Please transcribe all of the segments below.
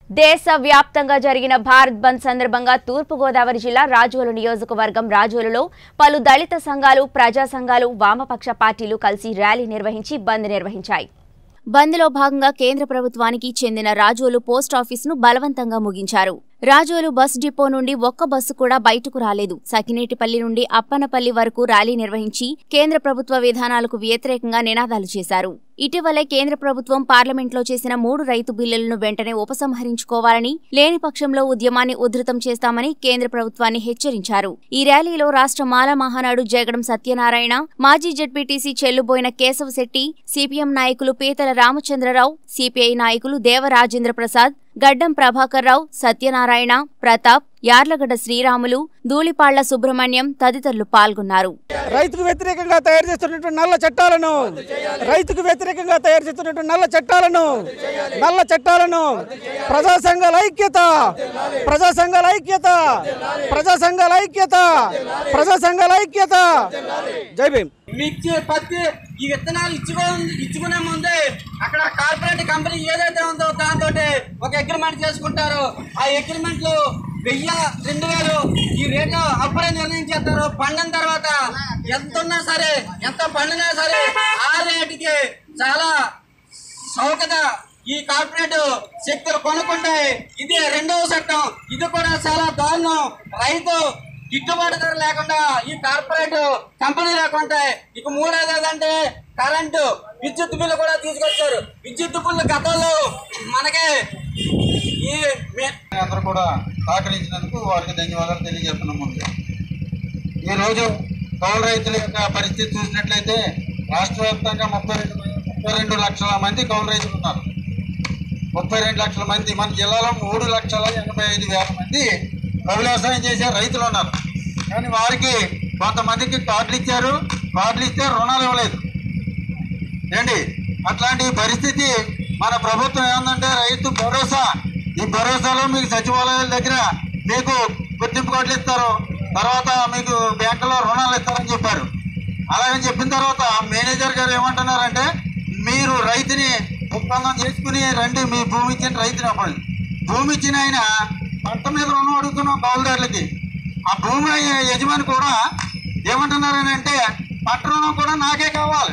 దేశ వ్యాప్తంగా జరిగిన భారత్ బంద్ సందర్భంగా తూర్పుగోదావరి జిల్లా రాజోలు నియోజకవర్గం రాజోలులో పలు దళిత సంఘాలు ప్రజా సంఘాలు వామపక్ష పార్టీలు కలిసి ర్యాలీ నిర్వహించి బంద్ నిర్వహించాయి బంద్లో భాగంగా కేంద్ర ప్రభుత్వానికి చెందిన రాజోలు పోస్టాఫీసును బలవంతంగా ముగించారు రాజోలు బస్ డిపో నుండి ఒక్క బస్సు కూడా బయటకు రాలేదు సకినేటిపల్లి నుండి అప్పనపల్లి వరకు ర్యాలీ నిర్వహించి కేంద్ర ప్రభుత్వ విధానాలకు వ్యతిరేకంగా నినాదాలు చేశారు ఇటీవలే కేంద్ర ప్రభుత్వం పార్లమెంట్లో చేసిన మూడు రైతు బిల్లులను వెంటనే ఉపసంహరించుకోవాలని లేని పక్షంలో ఉద్యమాన్ని ఉధృతం చేస్తామని కేంద్ర ప్రభుత్వాన్ని హెచ్చరించారు ఈ ర్యాలీలో రాష్ట్ర మాల మహానాడు జగడం సత్యనారాయణ మాజీ జడ్పీటీసీ చెల్లుబోయిన కేశవశెట్టి సిపిఎం నాయకులు పీతల రామచంద్రరావు సిపిఐ నాయకులు దేవరాజేంద్ర ప్రసాద్ గడ్డం ప్రభాకర్ రావు సత్యనారాయణ ప్రతాప్ యార్లగడ్డ శ్రీరాములు ధూళిపాళ్ల సుబ్రహ్మణ్యం తదితరులు పాల్గొన్నారు రైతుకు వ్యతిరేకంగా తయారు చేస్తున్నటువంటి నల్ల చట్టాలను రైతుకు వ్యతిరేకంగా తయారు చేస్తున్నటువంటి నల్ల చట్టాలను నల్ల చట్టాలను ప్రజా సంఘాల ఐక్యత ప్రజా సంఘాల ఐక్యత ప్రజా సంఘాల ఐక్యత ప్రజా సంఘాల ఐక్యత జై భీమ్ మిర్చి పత్తి ఈ విత్తనాలు ఇచ్చుకో ఇచ్చుకునే ముందే అక్కడ కార్పొరేట్ కంపెనీ ఏదైతే ఉందో దాంతో ఒక అగ్రిమెంట్ చేసుకుంటారు ఆ అగ్రిమెంట్ లో వెయ్యి రెండు వేలు ఈ రేటు అప్పుడే నిర్ణయించేస్తారు పండిన తర్వాత ఎంత ఉన్నా సరే ఎంత పండినా సరే ఆ రేటుకి చాలా సౌకత ఈ కార్పొరేట్ శక్తులు కొనుక్కుంటాయి ఇది రెండవ చట్టం ఇది కూడా చాలా దారుణం రైతు గిట్టుబాటు ధర లేకుండా ఈ కార్పొరేట్ కంపెనీ లేకుండా ఇక మూడోది ఏదంటే కరెంటు విద్యుత్ బిల్లు కూడా తీసుకొచ్చారు విద్యుత్ బిల్లు గతంలో మనకి ఈ మే- అందరూ కూడా సహకరించినందుకు వారికి ధన్యవాదాలు తెలియజేస్తున్నాం ముందు ఈరోజు కౌలు రైతుల యొక్క పరిస్థితి చూసినట్లయితే రాష్ట్ర వ్యాప్తంగా ముప్పై రెండు ముప్పై రెండు లక్షల మంది కౌలు రైతులు ఉన్నారు ముప్పై రెండు లక్షల మంది మన జిల్లాలో మూడు లక్షల ఎనభై ఐదు వేల మంది కౌలు వ్యవసాయం చేసే రైతులు ఉన్నారు కానీ వారికి కొంతమందికి కార్డులు ఇచ్చారు కార్డులు ఇస్తే రుణాలు ఇవ్వలేదు ఏంటి అట్లాంటి పరిస్థితి మన ప్రభుత్వం ఏంటంటే రైతు భరోసా ఈ భరోసాలో మీకు సచివాలయాల దగ్గర మీకు గుర్తింపు కార్డులు ఇస్తారు తర్వాత మీకు బ్యాంకులో రుణాలు ఇస్తారని చెప్పారు అలాగని చెప్పిన తర్వాత మేనేజర్ గారు ఏమంటున్నారంటే మీరు రైతుని ఒప్పందం చేసుకుని రండి మీ భూమి ఇచ్చిన రైతుని అప్పుడు భూమి ఇచ్చిన ఆయన పంట మీద రుణం అడుగుతున్నాం కౌలుదారులకి ఆ భూమి యజమాని కూడా ఏమంటున్నారని అంటే పంట రుణం కూడా నాకే కావాలి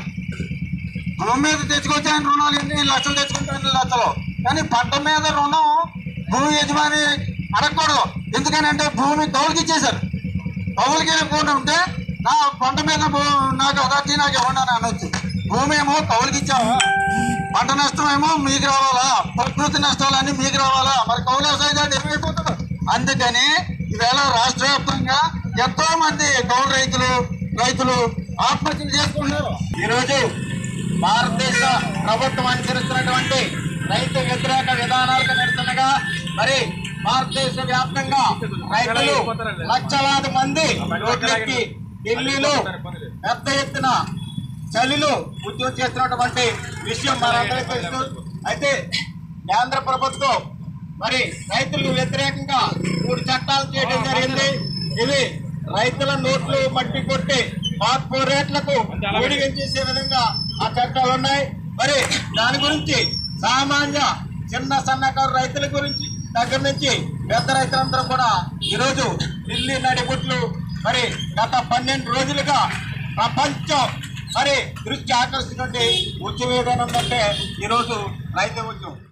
భూమి మీద తెచ్చుకొచ్చి ఆయన రుణాలు ఎన్ని లక్షలు తెచ్చుకుంటే ఎన్ని లక్షలు కానీ పంట మీద రుణం భూమి యజమాని అడగకూడదు ఎందుకనంటే భూమి కౌలుకి ఇచ్చేశారు కౌలుకి వెళ్ళకుండా ఉంటే నా పంట మీద భూ- నాకు అదర్జీ నాకు ఇవ్వండి అని అనొచ్చు భూమి ఏమో కౌలుకి ఇచ్చావా పంట నష్టం ఏమో మీకు రావాలా ప్రకృతి నష్టాలన్నీ మీకు రావాలా మరి కౌలు వ్యవసాయదారుడు ఏమైపోతాడు అందుకని ఈవేళ రాష్ట్ర వ్యాప్తంగా ఎంతో మంది కౌలు రైతులు రైతులు ఆత్మహత్యలు చేసుకుంటున్నారు ఈరోజు భారతదేశ ప్రభుత్వం అనుసరిస్తున్నటువంటి రైతు వ్యతిరేక విధానాలకు నిరసనగా మరి భారతదేశ వ్యాప్తంగా రైతులు లక్షలాది మంది రోడ్లెక్కి ఢిల్లీలో పెద్ద ఎత్తున చలిలో ఉద్యోగం చేస్తున్నటువంటి విషయం మనందరికీ తెలుసు అయితే కేంద్ర ప్రభుత్వం మరి రైతులకు వ్యతిరేకంగా మూడు చట్టాలు చేయడం జరిగింది ఇవి రైతుల నోట్లు మట్టి కొట్టి కార్పొరేట్లకు ఊడిగం చేసే విధంగా ఆ చట్టాలు ఉన్నాయి మరి దాని గురించి సామాన్య చిన్న సన్నకారు రైతుల గురించి దగ్గర నుంచి పెద్ద రైతులందరూ కూడా ఈరోజు ఢిల్లీ నడిబొట్లు మరి గత పన్నెండు రోజులుగా ప్రపంచం మరి దృష్టి ఆకర్షించినటువంటి ఉద్యమం ఏదైనా ఉందంటే ఈరోజు రైతు ఉద్యమం